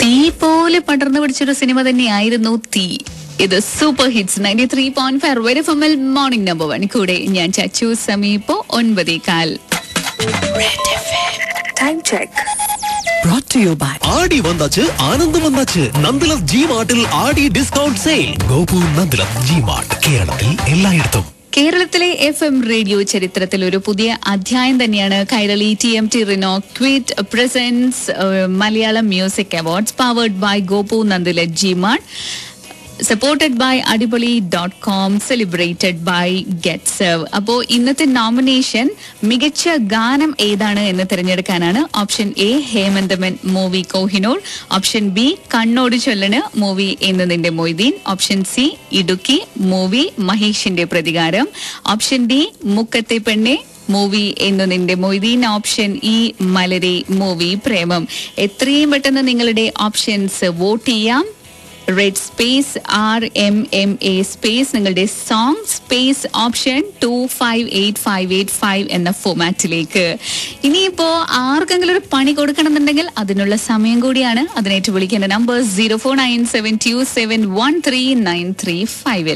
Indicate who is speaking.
Speaker 1: തീ പോലെ പടർന്നു പിടിച്ചൊരു സിനിമ തന്നെയായിരുന്നു തീ ഇത് super hits ninety three point five വരെ ഫമൽ മോർണിംഗ് നമ്പർ വൺ കൂടെ ഞാൻ ചച്ചു സമീപോ ഒൻപതേ കാൽ
Speaker 2: Time check.
Speaker 3: brought to you by
Speaker 4: ஆடி வந்தாச்சு ஆனந்தம் வந்தாச்சு நந்திலம் ஜி மார்ட்டில் ஆடி டிஸ்கவுண்ட் சேல் கோபூர் நந்திலம் ஜி மார்ட் കേരളത്തിൽ എല്ലായിടത്തും
Speaker 1: കേരളത്തിലെ എഫ് എം റേഡിയോ ചരിത്രത്തിൽ ഒരു പുതിയ അധ്യായം തന്നെയാണ് കൈരളി ടി എം ടി റിനോ ക്വിറ്റ് presents Malayalam music awards powered by Gopu Nandilath G mart supported by Adipoli dot com celebrated by get serve അപ്പോൾ ഇന്നത്തെ നോമിനേഷൻ മികച്ച ഗാനം ഏതാണ് എന്ന് തിരഞ്ഞെടുക്കാനാണ് ഓപ്ഷൻ എ ഹേമന്തമൻ മൂവി കോഹിനൂർ ഓപ്ഷൻ ബി കണ്ണോട് ചൊല്ലണ് movie Ennu Ninte Moideen option C Idukki movie Maheshinte Prathikaram option D മുക്കത്തെ പെണ്ണെ movie Ennu Ninte Moideen option E മലരെ മൂവി പ്രേമം എത്രയും പെട്ടെന്ന് നിങ്ങളുടെ ഓപ്ഷൻസ് വോട്ട് ചെയ്യാം red space R M M A space നിങ്ങളുടെ song space option two five eight five eight five എന്ന ഫോമാറ്റിലേക്ക് ഇനിയിപ്പോ ആർക്കെങ്കിലും ഒരു പണി കൊടുക്കണമെന്നുണ്ടെങ്കിൽ അതിനുള്ള സമയം കൂടിയാണ് അതിനേറ്റ് വിളിക്കേണ്ട number zero four nine seven two seven one three nine three five